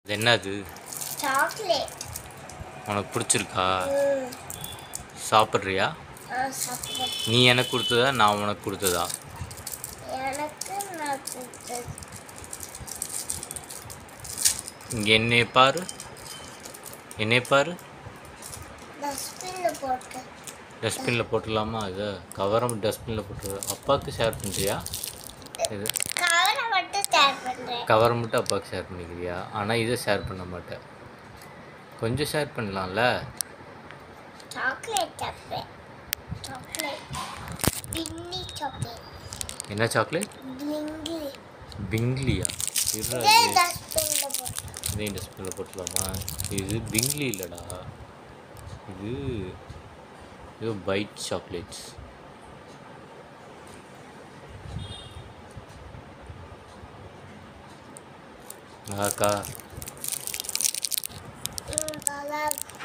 அது என்னது சாக்லேட் உனக்கு பிடிச்சிருக்கா ம் சாப்பிட்றியா ஆ சாப்பிட்றேன் நீ எனக்கு கொடுத்ததா நான் உனக்கு கொடுத்ததா எனக்கு நான் கொடுத்தது இங்கே என்னை பாரு என்னை பாரு டஸ்ட்பினில் போட்டேன் டஸ்ட்பினில் போட்டுடலாமா இது கவரம் டஸ்ட்பினில் போட்டு அப்பாவுக்கு ஷேர் பண்ணுறியா இது கவரை மட்டும் ஸ்டார்ட் பண்ணுறேன் கவரை மட்டும் அப்பாவுக்கு ஷேர் பண்ணிக்கிறியா ஆனால் இதை ஷேர் பண்ண மாட்டேன் கொஞ்சம் ஷேர் பண்ணலாம்ல சாக்லேட் சாப்பிட்டேன் சாக்லேட் பின்னி சாக்லேட் என்ன சாக்லேட் பிளிங்கி பிங்லியா இதே இருடா டஸ்ட்பினில் போட்டேன் இதையும் டஸ்ட்பினில் போட்டுடலாமா இது பிங்லி இல்லைடா இது இது பைட் சாக்லேட்ஸ் அக்கா ம் நல்லா இருக்கு